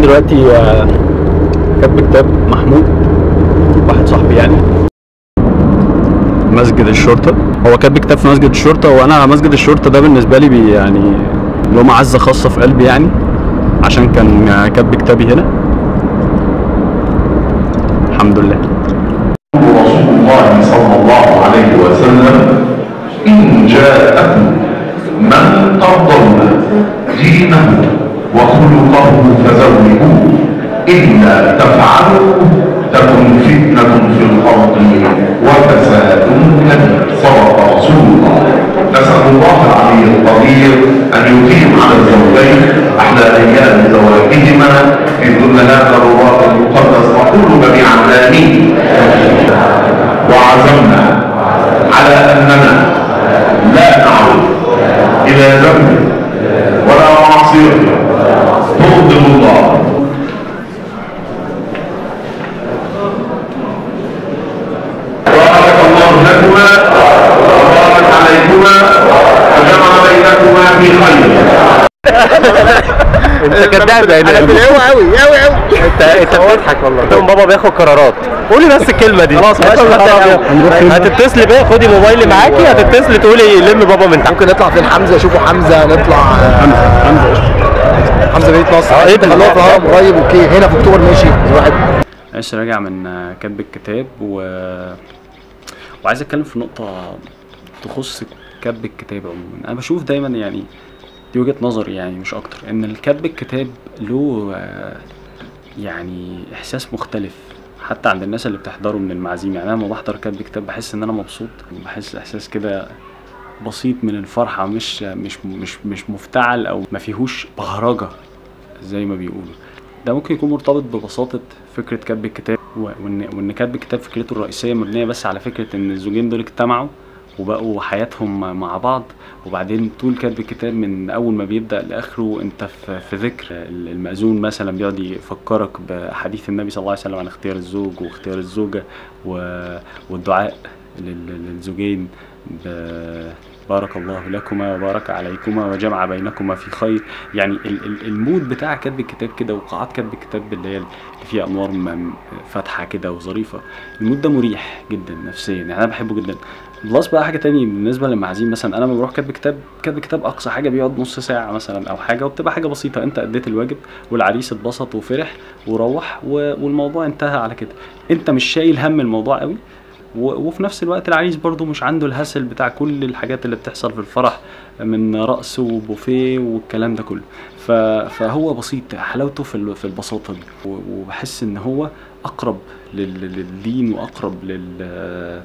دلوقتي آه، كاتب كتاب محمود واحد صاحبي يعني مسجد الشرطة هو كاتب كتاب في مسجد الشرطة وانا مسجد الشرطة ده بالنسبة لي بي يعني له معزة خاصة في قلبي يعني عشان كان آه، كاتب كتابي هنا الحمد لله رسول الله صلى الله عليه وسلم إن جاءكم من ترضون دينه وخلقه فزوجوه إلا تفعلوا تكن فتنة في الأرض وفساد كبير صدق رسول الله نسأل الله العلي القدير أن يقيم على الزوجين أحلى أيام زواجهما في ظل هذا الرواق المقدس نقول جميعا آمين وعزمنا على أننا لا نعود إلى ذنب ولا معصية تغضب الله بارك الله لكما وبارك عليكما وجمع بينكما في خير انت كداب يا انا نجم قوي قوي قوي قوي انت انت بتضحك والله قلت بابا بياخد قرارات قولي بس الكلمه دي خلاص ماشي، خلاص. هتتصلي بيا خدي موبايلي معاكي هتتصلي تقولي لم بابا من تحت ممكن نطلع فين حمزه شوفوا حمزه نطلع حمزه مدينه نصر اه، ايه ده؟ خلوها في الهرم قريب اوكي هنا في اكتوبر ماشي الواحد لسه راجع من آه، كتب الكتاب و... وعايز اتكلم في نقطة تخص كتب الكتاب عموما انا بشوف دايما يعني دي وجهة نظري يعني مش اكتر ان الكتب الكتاب له آه، يعني احساس مختلف حتى عند الناس اللي بتحضره من المعازيم يعني انا لما بحضر كتب كتاب بحس ان انا مبسوط بحس احساس كده بسيط من الفرحة مش مش مش مش مفتعل او ما فيهوش بهرجة زي ما بيقولوا ده ممكن يكون مرتبط ببساطة فكرة كتب الكتاب و- وإن وإن كتب الكتاب فكرته الرئيسية مبنية بس على فكرة إن الزوجين دول اجتمعوا وبقوا حياتهم مع بعض وبعدين طول كتب الكتاب من أول ما بيبدأ لآخره أنت في, في ذكر المأذون مثلا بيقعد يفكرك بحديث النبي صلى الله عليه وسلم عن اختيار الزوج واختيار الزوجة و- والدعاء لل- للزوجين ب- بارك الله لكما وبارك عليكما وجمع بينكما في خير يعني ال- ال- المود بتاع كتب الكتاب كده وقاعات كتب الكتاب اللي هي اللي فيها انوار م- فاتحه كده وظريفه المود ده مريح جدا نفسيا يعني انا بحبه جدا بلس بقى حاجه تانية بالنسبه للمعازيم مثلا انا لما بروح كتب كتاب كتب كتاب اقصى حاجه بيقعد نص ساعه مثلا او حاجه وبتبقى حاجه بسيطه انت اديت الواجب والعريس اتبسط وفرح وروح و- والموضوع انتهى على كده انت مش شايل هم الموضوع قوي و- وفي نفس الوقت العريس برضو مش عنده الهسل بتاع كل الحاجات اللي بتحصل في الفرح من رقص وبوفيه والكلام ده كله ف- فهو بسيط حلاوته في ال- في البساطه دي و- وبحس ان هو اقرب لل- للدين واقرب لل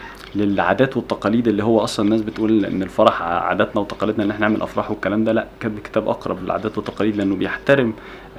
للعادات والتقاليد اللي هو اصلا الناس بتقول ان الفرح عاداتنا وتقاليدنا ان احنا نعمل افراح والكلام ده لا كاتب كتاب اقرب للعادات والتقاليد لانه بيحترم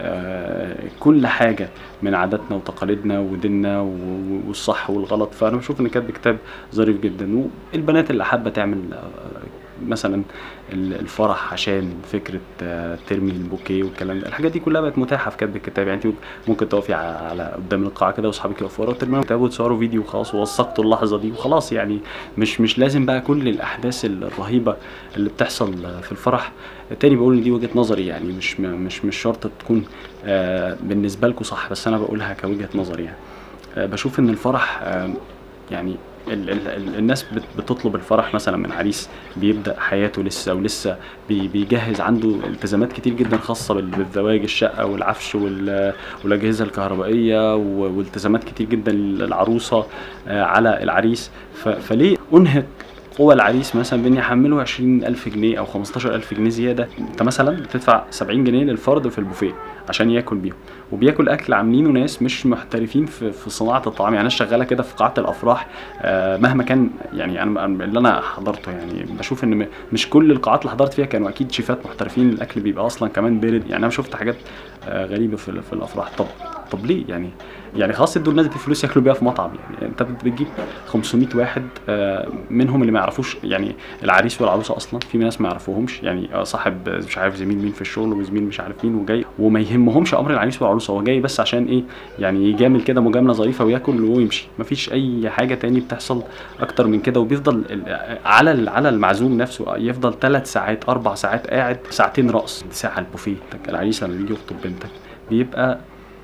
آه، كل حاجه من عاداتنا وتقاليدنا وديننا و- و- والصح والغلط فانا بشوف ان كاتب كتاب ظريف جدا والبنات اللي حابه تعمل آه، مثلا ال- الفرح عشان فكره آه، ترمي البوكيه والكلام ده الحاجات دي كلها بقت متاحه في كاتب الكتاب يعني انت ممكن تقفي ع- على قدام القاعه كده واصحابك يقفوا ورا وترموا الكتاب وتصوروا فيديو وخلاص ووثقتوا اللحظه دي وخلاص يعني مش مش لازم بقى كل الاحداث الرهيبه اللي بتحصل في الفرح تاني بقول ان دي وجهه نظري يعني مش مش مش شرط تكون آه، بالنسبه لكم صح بس انا بقولها كوجهه نظر يعني آه، بشوف ان الفرح آه، يعني ال ال ال الناس بت- بتطلب الفرح مثلا من عريس بيبدا حياته لسه ولسه بي بيجهز عنده التزامات كتير جدا خاصه بال- بالزواج الشقه والعفش وال- والاجهزه الكهربائيه و- والتزامات كتير جدا للعروسه آه، على العريس ف- فليه انهك قوى العريس مثلا بان يحمله 20000 جنيه او 15000 جنيه زياده انت مثلا بتدفع 70 جنيه للفرد في البوفيه عشان ياكل بيهم وبياكل اكل عاملينه ناس مش محترفين في, في صناعه الطعام يعني ناس شغاله كده في قاعه الافراح آه، مهما كان يعني انا أنا اللي انا حضرته يعني بشوف ان م- مش كل القاعات اللي حضرت فيها كانوا اكيد شيفات محترفين الاكل بيبقى اصلا كمان بارد يعني انا شفت حاجات آه، غريبه في, ال- في الافراح طب طب ليه يعني يعني خلاص ادوا الناس دي فلوس ياكلوا بيها في مطعم يعني انت بتجيب 500 واحد آه، منهم اللي ما يعرفوش يعني العريس والعروسه اصلا في ناس ما يعرفوهمش يعني آه، صاحب مش عارف زميل مين في الشغل وزميل مش عارف مين وجاي وما يهمهمش امر العريس والعروسه هو جاي بس عشان ايه يعني يجامل كده مجامله ظريفه وياكل ويمشي مفيش اي حاجه تاني بتحصل اكتر من كده وبيفضل ال- على ال- على المعزوم نفسه يفضل ثلاث ساعات اربع ساعات قاعد ساعتين رقص ساعه البوفيه العريس لما بيجي يخطب بنتك بيبقى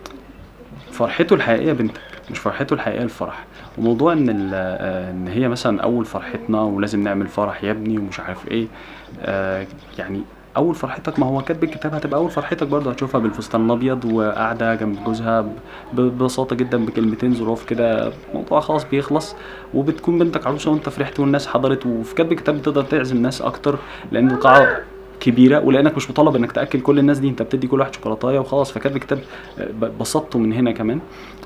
فرحته الحقيقيه بنتك مش فرحته الحقيقيه الفرح وموضوع ان ال- آه، ان هي مثلا اول فرحتنا ولازم نعمل فرح يا ابني ومش عارف ايه آه، يعني اول فرحتك ما هو كاتب الكتاب هتبقى اول فرحتك برضه هتشوفها بالفستان الابيض وقاعده جنب جوزها ب- ببساطه جدا بكلمتين ظروف كده موضوع خلاص بيخلص وبتكون بنتك عروسه وانت فرحت والناس حضرت وفي كاتب الكتاب بتقدر تعزم ناس اكتر لان القاعه كبيره ولانك مش مطالب انك تاكل كل الناس دي انت بتدي كل واحد شوكولاتايه وخلاص فكاتب الكتاب آه، ب- بسطته من هنا كمان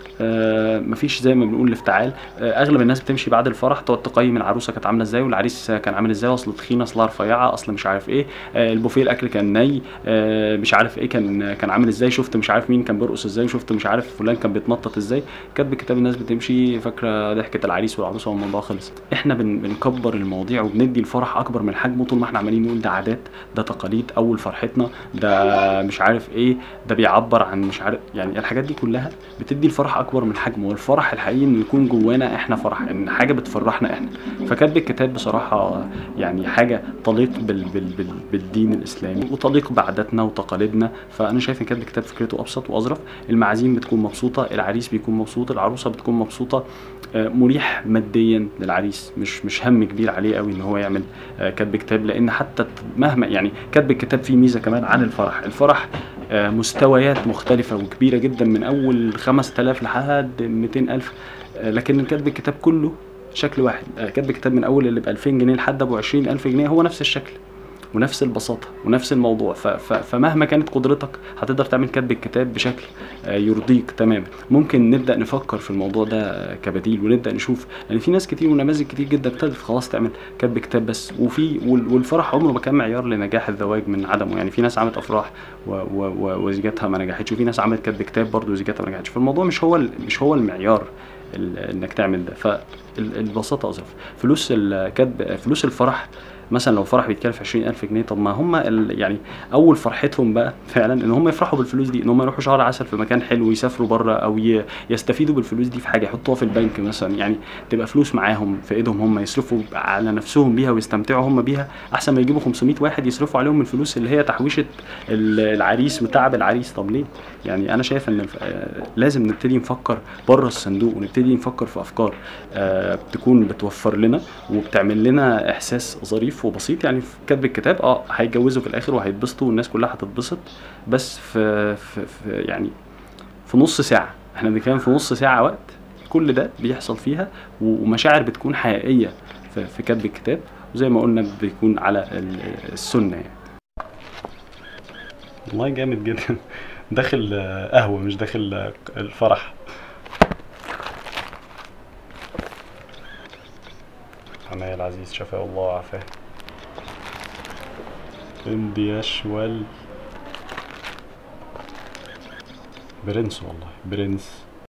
آه، مفيش زي ما بنقول الافتعال آه، اغلب الناس بتمشي بعد الفرح تقعد تقيم العروسه كانت عامله ازاي والعريس كان عامل ازاي اصل تخينه اصلها رفيعه اصل مش عارف ايه آه، البوفيه الاكل كان ني آه، مش عارف ايه كان كان عامل ازاي شفت مش عارف مين كان بيرقص ازاي شفت مش عارف فلان كان بيتنطط ازاي كاتب كتاب الناس بتمشي فاكره ضحكه العريس والعروسه والموضوع خلص احنا بن بنكبر المواضيع وبندي الفرح اكبر من حجمه طول ما احنا عمالين نقول ده عادات ده تقاليد اول فرحتنا ده مش عارف ايه ده بيعبر عن مش عارف يعني الحاجات دي كلها بتدي الفرح اكبر من حجمه والفرح الحقيقي انه يكون جوانا احنا فرح ان حاجه بتفرحنا احنا فكاتب الكتاب بصراحه يعني حاجه تليق بال بال بال بالدين الاسلامي وتليق بعاداتنا وتقاليدنا فانا شايف ان كاتب الكتاب فكرته ابسط واظرف المعازيم بتكون مبسوطه العريس بيكون مبسوط العروسه بتكون مبسوطه آه، مريح ماديا للعريس مش مش هم كبير عليه قوي ان هو يعمل آه، كاتب كتاب لان حتى مهما يعني كاتب الكتاب فيه ميزه كمان عن الفرح الفرح آه، مستويات مختلفة وكبيرة جدا من أول 5000 لحد 200000 آه، لكن كاتب الكتاب كله شكل واحد آه، كاتب الكتاب من أول اللي ب 2000 جنيه لحد أبو 20000 جنيه هو نفس الشكل ونفس البساطة ونفس الموضوع ف ف فمهما كانت قدرتك هتقدر تعمل كاتب الكتاب بشكل آه، يرضيك تماما ممكن نبدأ نفكر في الموضوع ده آه، كبديل ونبدأ نشوف لأن في ناس كتير ونماذج كتير جدا ابتدت خلاص تعمل كاتب كتاب بس وفي وال- والفرح عمره ما كان معيار لنجاح الزواج من عدمه يعني في ناس عملت أفراح و- و- و- وزيجاتها ما نجحتش وفي ناس عملت كاتب كتاب برضه وزيجاتها ما نجحتش فالموضوع مش هو ال- مش هو المعيار ال- انك تعمل ده فالبساطه اظرف فلوس الكتب فلوس الفرح مثلا لو فرح بيتكلف 20000 جنيه طب ما هم ال- يعني اول فرحتهم بقى فعلا ان هم يفرحوا بالفلوس دي ان هم يروحوا شهر عسل في مكان حلو يسافروا بره او ي- يستفيدوا بالفلوس دي في حاجه يحطوها في البنك مثلا يعني تبقى فلوس معاهم في ايدهم هم يصرفوا على نفسهم بيها ويستمتعوا هم بيها احسن ما يجيبوا 500 واحد يصرفوا عليهم الفلوس اللي هي تحويشه ال- العريس وتعب العريس طب ليه يعني انا شايف ان الف- آه، لازم نبتدي نفكر بره الصندوق ونبتدي نفكر في افكار آه، تكون بتوفر لنا وبتعمل لنا احساس ظريف وبسيط يعني في كتب الكتاب اه هيتجوزوا في الاخر وهيتبسطوا والناس كلها هتتبسط بس في, في, في يعني في نص ساعه احنا بنتكلم في نص ساعه وقت كل ده بيحصل فيها و- ومشاعر بتكون حقيقيه في, في كتب الكتاب وزي ما قلنا بيكون على ال- السنه يعني والله جامد جدا داخل آه، قهوه مش داخل آه، الفرح عناية العزيز شفاء الله وعافاه امضي يشول برنس والله برنس